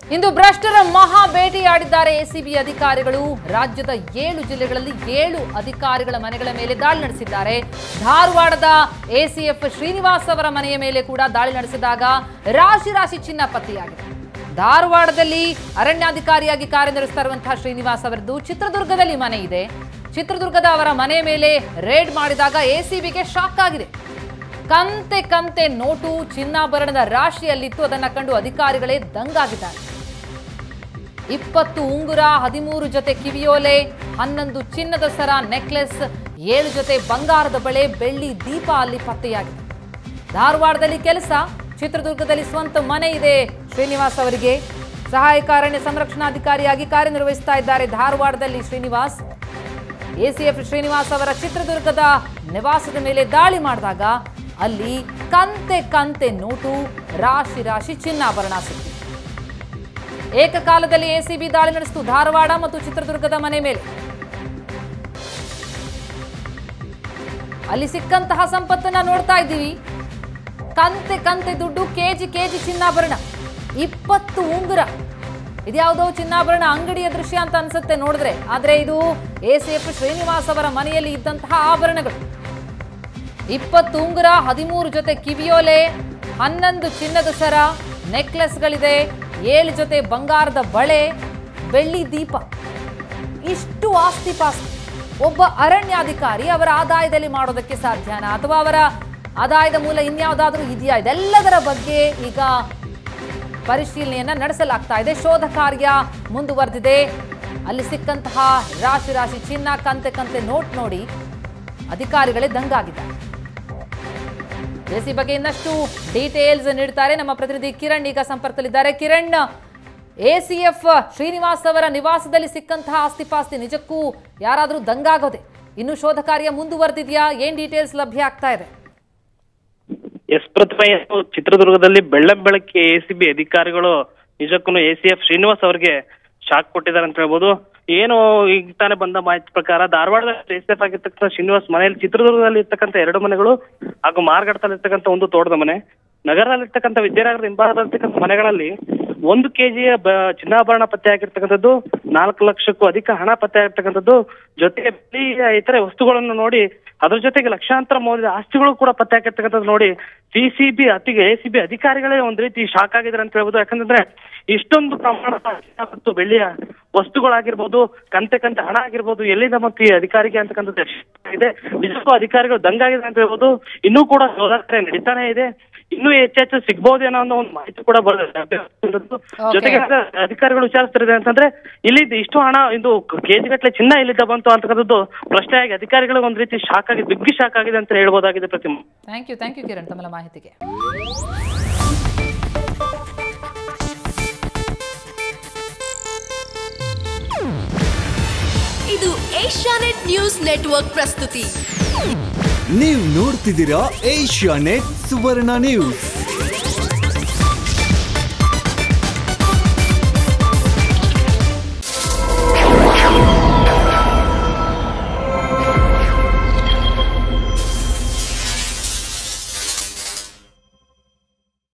ಇಂದು ಭ್ರಷ್ಟರ ಮಹಾ ಬೇಟೆಯಾಡಿದ್ದಾರೆ ಎಸಿಬಿ ಅಧಿಕಾರಿಗಳು ರಾಜ್ಯದ ಏಳು ಜಿಲ್ಲೆಗಳಲ್ಲಿ ಏಳು ಅಧಿಕಾರಿಗಳ ಮನೆಗಳ ಮೇಲೆ ದಾಳಿ ನಡೆಸಿದ್ದಾರೆ ಧಾರವಾಡದ ಎಸಿಎಫ್ ಶ್ರೀನಿವಾಸ್ ಅವರ ಮನೆಯ ಮೇಲೆ ಕೂಡ ದಾಳಿ ನಡೆಸಿದಾಗ ರಾಶಿ ರಾಶಿ ಚಿನ್ನ ಪತ್ತೆಯಾಗಿದೆ ಧಾರವಾಡದಲ್ಲಿ ಅರಣ್ಯಾಧಿಕಾರಿಯಾಗಿ ಕಾರ್ಯನಿರ್ವಹಿಸ್ತಾ ಇರುವಂತಹ ಶ್ರೀನಿವಾಸ್ ಅವರದ್ದು ಚಿತ್ರದುರ್ಗದಲ್ಲಿ ಮನೆ ಇದೆ ಚಿತ್ರದುರ್ಗದ ಅವರ ಮನೆಯ ಮೇಲೆ ರೇಡ್ ಮಾಡಿದಾಗ ಎಸಿಬಿಗೆ ಶಾಕ್ ಆಗಿದೆ ಕಂತೆ ಕಂತೆ ನೋಟು ಚಿನ್ನಾಭರಣದ ರಾಶಿಯಲ್ಲಿತ್ತು ಅದನ್ನ ಕಂಡು ಅಧಿಕಾರಿಗಳೇ ದಂಗಾಗಿದ್ದಾರೆ ಇಪ್ಪತ್ತು ಉಂಗುರ ಹದಿಮೂರು ಜೊತೆ ಕಿವಿಯೋಲೆ ಹನ್ನೊಂದು ಚಿನ್ನದ ಸರ ನೆಕ್ಲೆಸ್ ಏಳು ಜೊತೆ ಬಂಗಾರದ ಬಳೆ ಬೆಳ್ಳಿ ದೀಪ ಅಲ್ಲಿ ಪತ್ತೆಯಾಗಿದೆ ಧಾರವಾಡದಲ್ಲಿ ಕೆಲಸ ಚಿತ್ರದುರ್ಗದಲ್ಲಿ ಸ್ವಂತ ಮನೆ ಇದೆ ಶ್ರೀನಿವಾಸ್ ಅವರಿಗೆ ಸಹಾಯಕ ಅರಣ್ಯ ಸಂರಕ್ಷಣಾಧಿಕಾರಿಯಾಗಿ ಕಾರ್ಯನಿರ್ವಹಿಸ್ತಾ ಇದ್ದಾರೆ ಧಾರವಾಡದಲ್ಲಿ ಶ್ರೀನಿವಾಸ್ ಎಸಿಎಫ್ ಶ್ರೀನಿವಾಸ್ ಅವರ ಚಿತ್ರದುರ್ಗದ ನಿವಾಸದ ಮೇಲೆ ದಾಳಿ ಮಾಡಿದಾಗ ಅಲ್ಲಿ ಕಂತೆ ಕಂತೆ ನೋಟು ರಾಶಿ ರಾಶಿ ಚಿನ್ನಾಭರಣ ಸಿಕ್ಕಿದೆ ಏಕಕಾಲದಲ್ಲಿ ಎಸಿಬಿ ದಾಳಿ ನಡೆಸಿತು ಧಾರವಾಡ ಮತ್ತು ಚಿತ್ರದುರ್ಗದ ಮನೆ ಮೇಲೆ ಅಲ್ಲಿ ಸಿಕ್ಕಂತಹ ಸಂಪತ್ತನ್ನ ನೋಡ್ತಾ ಇದ್ದೀವಿ ಕಂತೆ ಕಂತೆ ದುಡ್ಡು ಕೆಜಿ ಕೆಜಿ ಚಿನ್ನಾಭರಣ ಇಪ್ಪತ್ತು ಉಂಗುರ ಇದ್ಯಾವುದೋ ಚಿನ್ನಾಭರಣ ಅಂಗಡಿಯ ದೃಶ್ಯ ಅಂತ ಅನ್ಸುತ್ತೆ ನೋಡಿದ್ರೆ ಆದ್ರೆ ಇದು ಎಸಿಎಫ್ ಶ್ರೀನಿವಾಸ್ ಅವರ ಮನೆಯಲ್ಲಿ ಇದ್ದಂತಹ ಆಭರಣಗಳು ಇಪ್ಪತ್ತು ಉಂಗುರ ಹದಿಮೂರು ಜೊತೆ ಕಿವಿಯೋಲೆ ಹನ್ನೊಂದು ಚಿನ್ನದ ಸರ ನೆಕ್ಲೆಸ್ಗಳಿದೆ ಏಳು ಜೊತೆ ಬಂಗಾರದ ಬಳೆ ಬೆಳ್ಳಿ ದೀಪ ಇಷ್ಟು ಆಸ್ತಿ ಪಾಸ್ತಿ ಒಬ್ಬ ಅರಣ್ಯಾಧಿಕಾರಿ ಅವರ ಆದಾಯದಲ್ಲಿ ಮಾಡೋದಕ್ಕೆ ಸಾಧ್ಯನಾ ಅಥವಾ ಅವರ ಆದಾಯದ ಮೂಲ ಇನ್ಯಾವುದಾದ್ರೂ ಇದೆಯಾ ಇದೆಲ್ಲದರ ಬಗ್ಗೆ ಈಗ ಪರಿಶೀಲನೆಯನ್ನ ನಡೆಸಲಾಗ್ತಾ ಇದೆ ಶೋಧ ಕಾರ್ಯ ಮುಂದುವರೆದಿದೆ ಅಲ್ಲಿ ಸಿಕ್ಕಂತಹ ರಾಶಿ ರಾಶಿ ಚಿನ್ನ ಕಂತೆ ಕಂತೆ ನೋಟ್ ನೋಡಿ ಅಧಿಕಾರಿಗಳೇ ದಂಗಾಗಿದ್ದಾರೆ ಎಸಿ ಬಗ್ಗೆ ಇನ್ನಷ್ಟು ಡೀಟೇಲ್ಸ್ ನೀಡ್ತಾರೆ ನಮ್ಮ ಪ್ರತಿನಿಧಿ ಕಿರಣ್ ಈಗ ಸಂಪರ್ಕದಲ್ಲಿದ್ದಾರೆ ಕಿರಣ್ ಎಸಿಎಫ್ ಶ್ರೀನಿವಾಸ್ ಅವರ ನಿವಾಸದಲ್ಲಿ ಸಿಕ್ಕಂತಹ ಆಸ್ತಿ ಪಾಸ್ತಿ ನಿಜಕ್ಕೂ ಯಾರಾದರೂ ದಂಗಾಗೋದೆ ಇನ್ನು ಶೋಧ ಕಾರ್ಯ ಮುಂದುವರೆದಿದೆಯಾ ಏನ್ ಡೀಟೇಲ್ಸ್ ಲಭ್ಯ ಆಗ್ತಾ ಇದೆ ಎಸ್ ಪ್ರತಿಮೆ ಚಿತ್ರದುರ್ಗದಲ್ಲಿ ಬೆಳ್ಳಂ ಬೆಳಗ್ಗೆ ಎಸಿಬಿ ಅಧಿಕಾರಿಗಳು ನಿಜಕ್ಕೂ ಎಸಿಎಫ್ ಶ್ರೀನಿವಾಸ್ ಅವರಿಗೆ ಶಾಕ್ ಕೊಟ್ಟಿದ್ದಾರೆ ಅಂತ ಹೇಳ್ಬೋದು ಏನು ಈಗ ತಾನೇ ಬಂದ ಮಾಹಿತಿ ಪ್ರಕಾರ ಧಾರವಾಡದಲ್ಲಿ ಎಸ್ ಎಫ್ ಆಗಿರ್ತಕ್ಕಂಥ ಶ್ರೀನಿವಾಸ್ ಮನೆಯಲ್ಲಿ ಚಿತ್ರದುರ್ಗದಲ್ಲಿ ಇರ್ತಕ್ಕಂಥ ಎರಡು ಮನೆಗಳು ಹಾಗೂ ಮಾರ್ಗಡದಲ್ಲಿ ಇರ್ತಕ್ಕಂಥ ಒಂದು ತೋಟದ ಮನೆ ನಗರದಲ್ಲಿರ್ತಕ್ಕಂಥ ವಿದ್ಯಾನಗರದ ಹಿಂಭಾಗದಲ್ಲಿರ್ತಕ್ಕಂಥ ಮನೆಗಳಲ್ಲಿ ಒಂದು ಕೆಜಿಯ ಬ ಚಿನ್ನಾಭರಣ ಪತ್ತೆ ಆಗಿರ್ತಕ್ಕಂಥದ್ದು ನಾಲ್ಕು ಲಕ್ಷಕ್ಕೂ ಅಧಿಕ ಹಣ ಪತ್ತೆ ಆಗಿರ್ತಕ್ಕಂಥದ್ದು ಜೊತೆಗೆ ಬೆಳ್ಳಿ ಇತರೆ ವಸ್ತುಗಳನ್ನು ನೋಡಿ ಅದ್ರ ಜೊತೆಗೆ ಲಕ್ಷಾಂತರ ಮೌಲ್ಯದ ಆಸ್ತಿಗಳು ಕೂಡ ಪತ್ತೆ ಆಗಿರ್ತಕ್ಕಂಥದ್ದು ನೋಡಿ ಸಿಸಿಬಿ ಅತಿಗೆ ಎ ಸಿ ಬಿ ಅಧಿಕಾರಿಗಳೇ ಒಂದ್ ರೀತಿ ಶಾಕ್ ಆಗಿದ್ದಾರೆ ಅಂತ ಹೇಳ್ಬೋದು ಯಾಕಂತಂದ್ರೆ ಇಷ್ಟೊಂದು ಪ್ರಮಾಣದ ಚಿನ್ನ ಮತ್ತು ಬೆಳ್ಳಿಯ ವಸ್ತುಗಳಾಗಿರ್ಬೋದು ಕಂತೆ ಕಂತೆ ಹಣ ಆಗಿರ್ಬೋದು ಎಲ್ಲಿಂದ ಮತ್ತು ಈ ಅಧಿಕಾರಿಗೆ ಅಂತಕ್ಕಂಥದ್ದು ಇದೆ ನಿಜಕ್ಕೂ ಅಧಿಕಾರಿಗಳು ದಂಗಾಗಿದೆ ಅಂತ ಹೇಳ್ಬೋದು ಇನ್ನೂ ಕೂಡ ಶೋಧ ಕಾರ್ಯ ನಡೀತಾನೆ ಇದೆ ಇನ್ನೂ ಹೆಚ್ಚೆಚ್ಚು ಸಿಗ್ಬಹುದೇನೋ ಅನ್ನೋ ಒಂದು ಮಾಹಿತಿ ಕೂಡ ಬರ್ತದೆ ಜೊತೆಗೆ ಅಧಿಕಾರಿಗಳು ವಿಚಾರಿಸ್ತಿರೋದು ಅಂತಂದ್ರೆ ಇಲ್ಲಿ ಇಷ್ಟು ಹಣ ಇದು ಕೆಜಿ ಗಟ್ಟಲೆ ಚಿನ್ನ ಇಲ್ಲಿದ್ದ ಬಂತು ಅಂತಕ್ಕಂಥದ್ದು ಪ್ರಶ್ನೆಯಾಗಿ ಅಧಿಕಾರಿಗಳಿಗೆ ಒಂದ್ ರೀತಿ ಶಾಕ್ ಆಗಿ ಬಿಗ್ ಶಾಕ್ ಆಗಿದೆ ಅಂತ ಹೇಳ್ಬೋದಾಗಿದೆ Pratima thank you thank you Kiran ತಮ್ಮ ಮಾಹಿತಿಗೆ ಇದು ಏಷ್ಯಾನೆಟ್ ನ್ಯೂಸ್ ನೆಟ್ವರ್ಕ್ ಪ್ರಸ್ತುತಿ ನೀವು ನೋಡ್ತಿದ್ದೀರಾ ಏಷ್ಯಾ ನೆಟ್ ಸುವರ್ಣ ನ್ಯೂಸ್